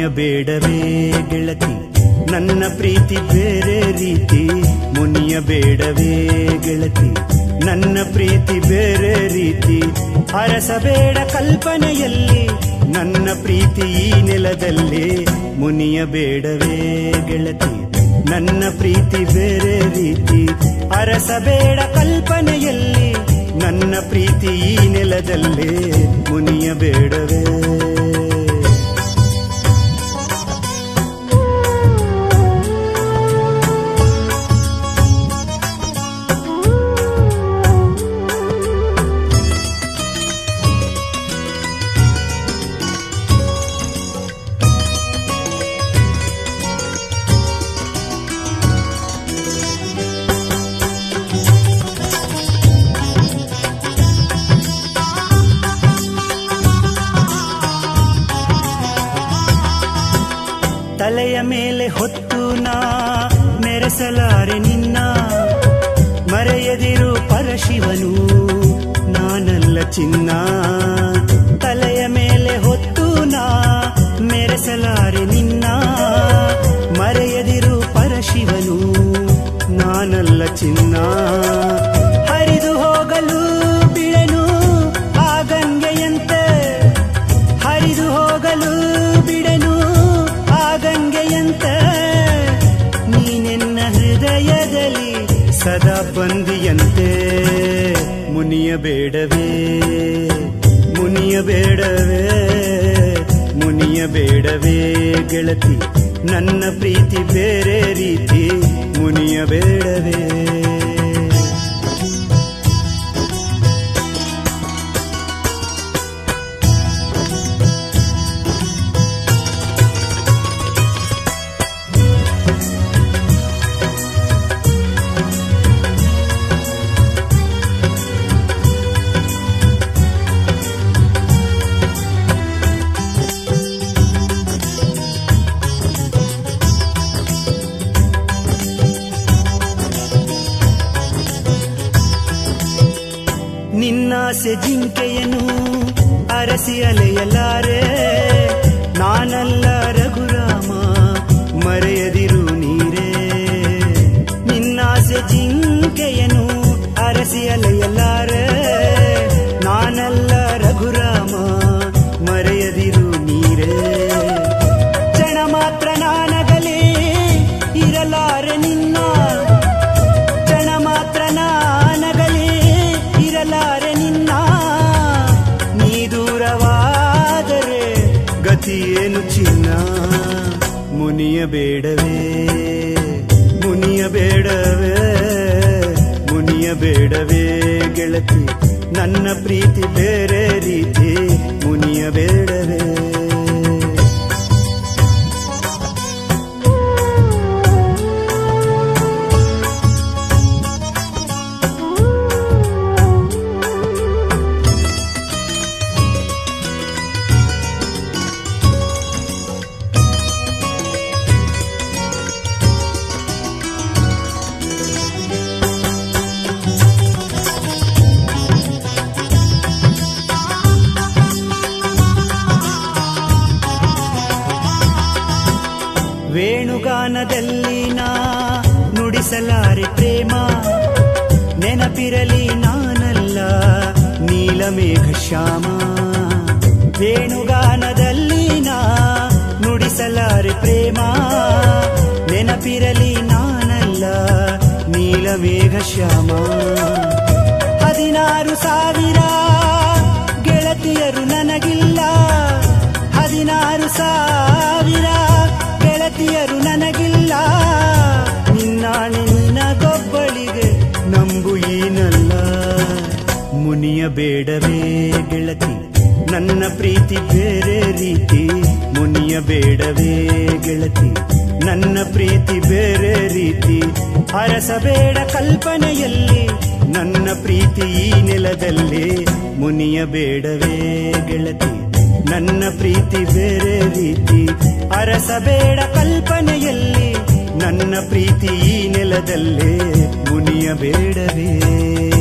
ಮುನಿಯಬೇಡವೇ ಗೆಳತಿ ನನ್ನ ಪ್ರೀತಿ ಬೇರೆ ರೀತಿ ಮುನಿಯಬೇಡವೇ ಗೆಳತಿ ನನ್ನ ಪ್ರೀತಿ ಬೇರೆ ರೀತಿ ಅರಸಬೇಡ ಕಲ್ಪನೆಯಲ್ಲಿ ನನ್ನ ಪ್ರೀತಿ ಈ ನೆಲದಲ್ಲಿ ಮುನಿಯಬೇಡವೇ ಗೆಳತಿ ನನ್ನ ಪ್ರೀತಿ ಬೇರೆ ರೀತಿ ಅರಸಬೇಡ ಕಲ್ಪನೆಯಲ್ಲಿ ನನ್ನ ಪ್ರೀತಿ ಈ ನೆಲದಲ್ಲಿ ಮುನಿಯಬೇಡವೇ ತಲೆಯ ಮೇಲೆ ಹೊತ್ತು ನಾ ಮೆರೆಸಲಾರೆ ನಿನ್ನ ಮರೆಯದಿರು ಪರಶಿವನು ನಾನಲ್ಲ ಚಿನ್ನ ತಲೆಯ ಮೇಲೆ ಹೊತ್ತು ನಾ ಮೆರೆಸಲಾರೆ ನಿನ್ನ ಮರೆಯದಿರು ಪರಶಿವನು ನಾನಲ್ಲ ಚಿನ್ನ ಹರಿದು ಹೋಗಲು ಬಿಳೆನು ಆ ಗಂಗೆಯಂತೆ ಹರಿದು ಹೋಗಲು ಬಿಡೆನು ಆ ಗಂಗೆಯಂತ ನೀನೆನ್ನ ಹೃದಯದಲ್ಲಿ ಸದಾ ಬಂದಿಯಂತೆ ಮುನಿಯಬೇಡವೇ ಮುನಿಯಬೇಡವೇ ಮುನಿಯಬೇಡವೇ ಗೆಳತಿ ನನ್ನ ಪ್ರೀತಿ ಬೇರೆ ರೀತಿ ಮುನಿಯಬೇಡವೇ ನಿನ್ನಾಸೆ ಜಿಂಕೆಯನು ಅರಸಿ ಅಲೆಯಲಾರೆ ನಾನಲ್ಲ ರಘುರಾಮ ಮರೆಯದಿರು ನೀರೇ ನಿನ್ನಾಸೆ ಜಿಂಕೆಯನು ಅರಸಿ ಅಲೆಯಲಾರೆ ನಾನಲ್ಲ ರಘುರಾಮ ಮರೆಯದಿರು ನೀರೇ ಕ್ಷಣ ಮಾತ್ರ ನಾನಗಲೇ ಇರಲಾರೆ ನಿನ್ನ ಕ್ಷಣ ಮಾತ್ರ ನಾನಗಲೇ ಇರಲಾರೆ ನಿನ್ನ ನೀ ದೂರವಾದರೆ ಗತಿಯೇನು ಚಿನ್ನ ಮುನಿಯಬೇಡವೇ ಮುನಿಯಬೇಡವೇ ಮುನಿಯಬೇಡವೇ ಗೆಳತಿ ನನ್ನ ಪ್ರೀತಿ ಬೇರೆ ರೀತಿ ಮುನಿಯಬೇಡವೇ ವೇಣುಗಾನದಲ್ಲಿ ನಾ ನುಡಿಸಲಾರೆ ಪ್ರೇಮ ನೆನಪಿರಲಿ ನಾನಲ್ಲ ನೀಲಮೇಘ ಶ್ಯಾಮ ವೇಣುಗಾನದಲ್ಲಿ ನಾ ನುಡಿಸಲಾರೆ ಪ್ರೇಮ ನೆನಪಿರಲಿ ನಾನಲ್ಲ ನೀಲಮೇಘ ಶ್ಯಾಮ ಹದಿನಾರು ಸಾವಿರ ಗೆಳತಿಯರು ನನಗಿಲ್ಲ ಹದಿನಾರು ಸಾವಿರ ಗೆಳತಿಯರು ನನಗಿಲ್ಲ ನಿನ್ನಾಣೆ ನಿನಗೊಬ್ಬಳಿಗೆ ನಂಬು ಏನಲ್ಲ ಮುನಿಯಬೇಡವೇ ಗೆಳತಿ ನನ್ನ ಪ್ರೀತಿ ಬೇರೆ ರೀತಿ ಮುನಿಯಬೇಡವೇ ಗೆಳತಿ ನನ್ನ ಪ್ರೀತಿ ಬೇರೆ ರೀತಿ ಅರಸಬೇಡ ಕಲ್ಪನೆಯಲ್ಲಿ ನನ್ನ ಪ್ರೀತಿ ಈ ನೆಲದಲ್ಲಿ ಮುನಿಯಬೇಡವೇ ಗೆಳತಿ ನನ್ನ ಪ್ರೀತಿ ಬೇರೆ ರೀತಿ ಅರಸಬೇಡ ಕಲ್ಪನೆಯಲ್ಲಿ ನನ್ನ ಪ್ರೀತಿ ಈ ನೆಲದಲ್ಲೇ ಮುನಿಯಬೇಡವೇ